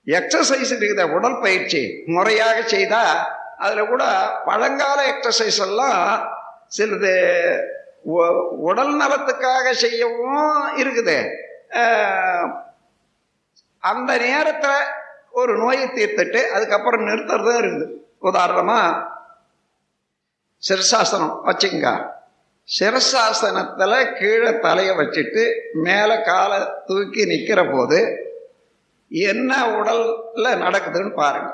exercise இருக்குது உடல் பயிற்சி முறையாக செய்தால் அதில் கூட பழங்கால எக்ஸசைஸ் எல்லாம் சிலது உ- உடல் நலத்துக்காக செய்யவும் இருக்குது அஹ், அந்த நேரத்தில் ஒரு நோயை தீர்த்துட்டு அதுக்கப்புறம் நிறுத்துறதும் இருக்குது உதாரணமாக சிரசாசனம் வச்சுங்க சிரசாசனத்தில் கீழே தலையை வச்சுட்டு மேலே காலை தூக்கி நிற்கிற போது என்ன உடல்ல நடக்குதுன்னு பாருங்க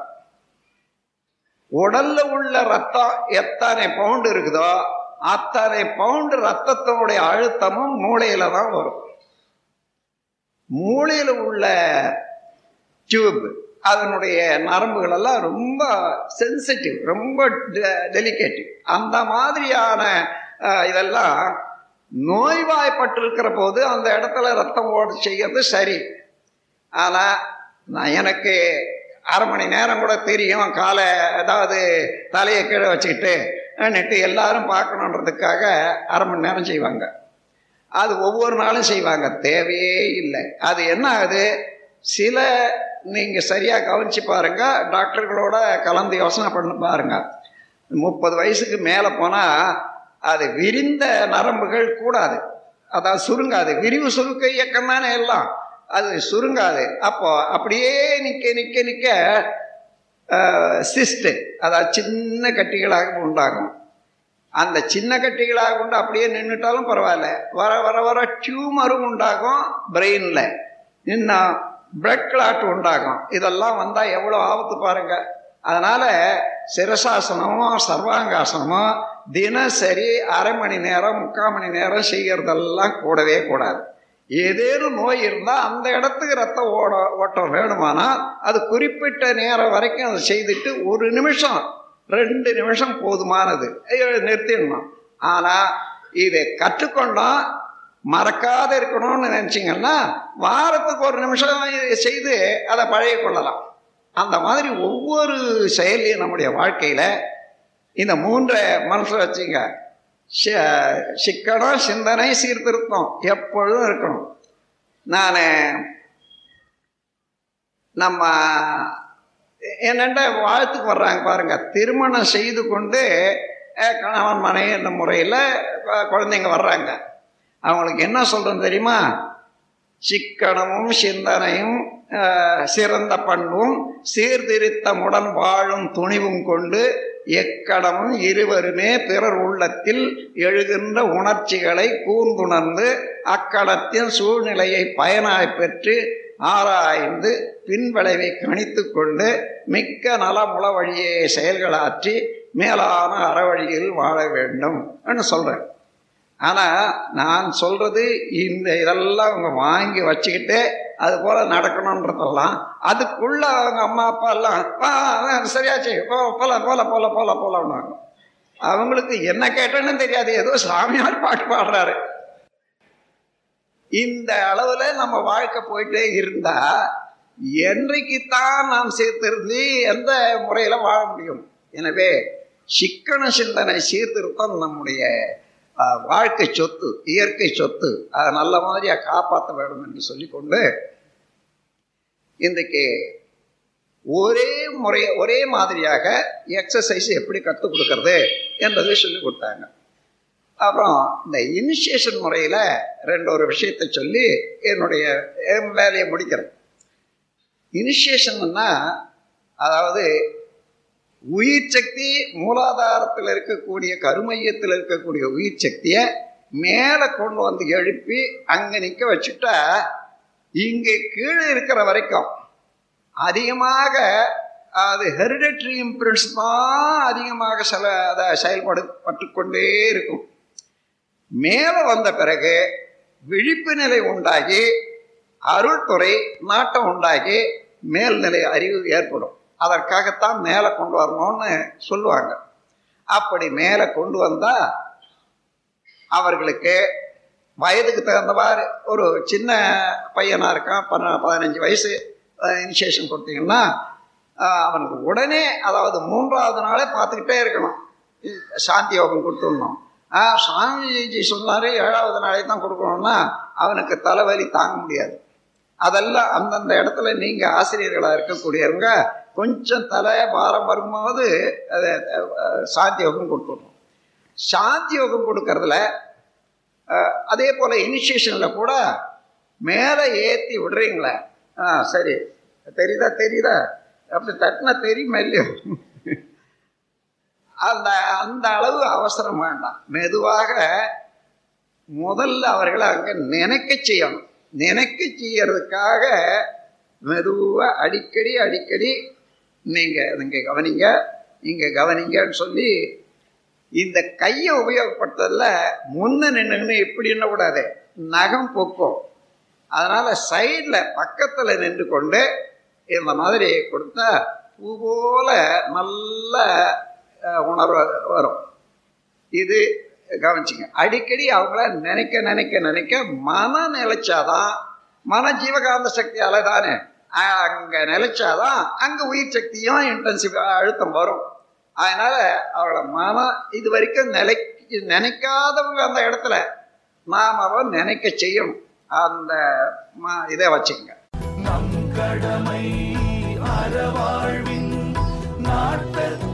உடல்ல உள்ள ரத்தம் எத்தனை பவுண்டு இருக்குதோ அத்தனை பவுண்டு ரத்தத்தினுடைய அழுத்தமும் மூளையில தான் வரும் மூளையில உள்ள டியூப் அதனுடைய நரம்புகள் எல்லாம் ரொம்ப சென்சிட்டிவ் ரொம்ப டெலிகேட்டிவ் அந்த மாதிரியான அஹ், இதெல்லாம் நோய்வாய்ப்பட்டிருக்கிற போது அந்த இடத்துல ரத்தம் ஓட செய்யறது சரி ஆனால் நான் எனக்கு அரை மணி நேரம் கூட தெரியும் காலை ஏதாவது தலையை கீழே வச்சுக்கிட்டு நெட்டு எல்லாரும் பார்க்கணுன்றதுக்காக அரை மணி நேரம் செய்வாங்க அது ஒவ்வொரு நாளும் செய்வாங்க தேவையே இல்லை அது என்ன ஆகுது சில நீங்கள் சரியாக கவனிச்சு பாருங்க டாக்டர்களோட கலந்து யோசனை பண்ணி பாருங்க முப்பது வயசுக்கு மேலே போனால் அது விரிந்த நரம்புகள் கூடாது அதாவது சுருங்காது விரிவு சுருக்க இயக்கம் தானே எல்லாம் அது சுருங்காது அப்போ அப்படியே நிற்க நிற்க நிற்க சிஸ்ட்டு அதாவது சின்ன கட்டிகளாக உண்டாகும் அந்த சின்ன கட்டிகளாக உண்டு அப்படியே நின்றுட்டாலும் பரவாயில்ல வர வர வர டியூமரும் உண்டாகும் பிரெயினில் இன்னும் பிளட் கிளாட் உண்டாகும் இதெல்லாம் வந்தால் எவ்வளோ ஆபத்து பாருங்க அதனால சிரசாசனமோ சர்வாங்காசனமோ தினசரி அரை மணி நேரம் முக்கால் மணி நேரம் செய்யறதெல்லாம் கூடவே கூடாது ஏதேனும் நோய் இருந்தால் அந்த இடத்துக்கு ரத்த ஓட ஓட்டம் வேணுமானால் அது குறிப்பிட்ட நேரம் வரைக்கும் அதை செய்துட்டு ஒரு நிமிஷம் ரெண்டு நிமிஷம் போதுமானது ஐயோ, நிறுத்திடணும் ஆனால் இதை கற்றுக்கொண்டோம் மறக்காத இருக்கணும்னு நினச்சிங்கன்னா வாரத்துக்கு ஒரு நிமிஷம் இதை செய்து அதை பழகி கொள்ளலாம் அந்த மாதிரி ஒவ்வொரு செயலையும் நம்முடைய வாழ்க்கையில் இந்த மூன்றை மனசில் வச்சுங்க சி- சிக்கனம் சிந்தனை சீர்திருத்தம் எப்பொழுதும் இருக்கணும் நான் நம்ம என்னென்ன வாழ்த்துக்கு வர்றாங்க பாருங்க திருமணம் செய்து கொண்டு அஹ், கணவன் மனைவி என்ற முறையில் குழந்தைங்க வர்றாங்க அவங்களுக்கு என்ன சொல்கிறேன் தெரியுமா சிக்கனமும் சிந்தனையும் அஹ், சிறந்த பண்பும் சீர்திருத்தமுடன் வாழும் துணிவும் கொண்டு எக்கடமும் இருவருமே பிறர் உள்ளத்தில் எழுகின்ற உணர்ச்சிகளை கூர்ந்துணர்ந்து அக்கடத்தின் சூழ்நிலையை பயனாய் பெற்று ஆராய்ந்து பின்விளைவை கணித்து கொண்டு மிக்க நலமுள வழியே செயல்களாற்றி மேலான அறவழியில் வாழ வேண்டும் சொல்றேன் ஆனால் நான் சொல்றது இந்த இதெல்லாம் அவங்க வாங்கி வச்சுக்கிட்டு அது போல நடக்கணுன்றதெல்லாம் அதுக்குள்ள அவங்க அம்மா அப்பா எல்லாம் "ஆ, ஆ, சரியாச்சு போ போல போல போல போல போலன்னாங்க அவங்களுக்கு என்ன கேட்டேன்னு தெரியாது ஏதோ சாமியார் பாட்டு பாடுறாரு இந்த அளவுல நம்ம வாழ்க்கை போயிட்டே இருந்தா என்றைக்குத்தான் நாம் சேர்த்திருந்து எந்த முறையில வாழ முடியும் எனவே சிக்கன சிந்தனை சீர்திருத்தம் நம்முடைய அஹ், வாழ்க்கை சொத்து இயற்கை சொத்து அதை நல்ல மாதிரியா காப்பாற்ற வேண்டும் என்று சொல்லிக்கொண்டு இன்றைக்கு ஒரே முறை ஒரே மாதிரியாக எக்ஸசைஸ் எப்படி கற்றுக் கொடுக்கறது என்பதை சொல்லி கொடுத்தாங்க அப்புறம் இந்த இனிஷியேஷன் முறையில் ரெண்டு ஒரு விஷயத்தை சொல்லி என்னுடைய என் வேலையை முடிக்கிறேன் இனிஷியேஷன்னா அதாவது உயிர் சக்தி மூலாதாரத்தில் இருக்கக்கூடிய கருமையத்தில் இருக்கக்கூடிய உயிர் சக்தியை மேலே கொண்டு வந்து எழுப்பி அங்கே நிற்க வச்சுட்டா இங்கே கீழே இருக்கிற வரைக்கும் அதிகமாக அது ஹெரிடட்ரி இம்ப்ரின்ஸ் தான் அதிகமாக சில அதை செயல்படு பட்டு கொண்டே இருக்கும் மேலே வந்த பிறகு விழிப்பு நிலை உண்டாகி அருள்துறை நாட்டம் உண்டாகி மேல்நிலை அறிவு ஏற்படும் அதற்காகத்தான் மேலே கொண்டு வரணும்னு சொல்லுவாங்க அப்படி மேலே கொண்டு வந்தா அவர்களுக்கு வயதுக்கு தகுந்தவாறு ஒரு சின்ன பையனா இருக்கான் பன்ன பதினஞ்சு வயசு இனிஷியேஷன் கொடுத்தீங்கன்னா ஆஹ், அவனுக்கு உடனே அதாவது மூன்றாவது நாளே பார்த்துக்கிட்டே இருக்கணும் சாந்தி யோகம் கொடுத்துடணும் ஆ சாமிஜி சொன்னார் ஏழாவது நாளே தான் கொடுக்கணும்னா அவனுக்கு தலைவலி தாங்க முடியாது அதெல்லாம் அந்தந்த இடத்துல நீங்க ஆசிரியர்களா இருக்கக்கூடியவங்க கொஞ்சம் தலை பாரம் வரும்போது அதை அஹ், சாந்தி யோகம் கொடுக்கணும் சாந்தி யோகம் கொடுக்கறதுல அஹ், அதே போல இனிஷியேஷன்ல கூட மேலே ஏத்தி விடுறீங்களே ஆ சரி தெரியுதா தெரியுதா அப்படி தட்டினா தெரியுமா இல்லையோ அந்த அந்த அளவு அவசரம் வேண்டாம் மெதுவாக முதல்ல அவர்களை அங்கே நினைக்க செய்யணும் நினைக்க செய்யறதுக்காக மெதுவாக அடிக்கடி அடிக்கடி நீங்கள் நீங்கள் கவனிங்க நீங்கள் கவனிங்கன்னு சொல்லி இந்த கையை உபயோகப்படுத்துறதுல முன்ன நின்றுன்னு இப்படி எண்ணக்கூடாது நகம் பொக்கும் அதனால் சைடில் பக்கத்தில் நின்று கொண்டு இந்த மாதிரி கொடுத்தா பூ போல நல்ல அஹ், உணர்வு வரும் இது கவனிச்சிங்க அடிக்கடி அவங்கள நினைக்க நினைக்க நினைக்க மனம் நிலைச்சாதான் மன ஜீவகாந்த சக்தியால தானே அங்கே நிலைச்சாதான் அங்கே உயிர் சக்தியும் இன்டென்சிவ் அழுத்தம் வரும் அதனால அவளை மனம் இது வரைக்கும் நிலை நினைக்காதவங்க அந்த இடத்துல நாம் அவ நினைக்க செய்யணும் அந்த ம- இதை வச்சுக்கங்க நம் கடமை அறவாழ்வின் நாட்டத்தை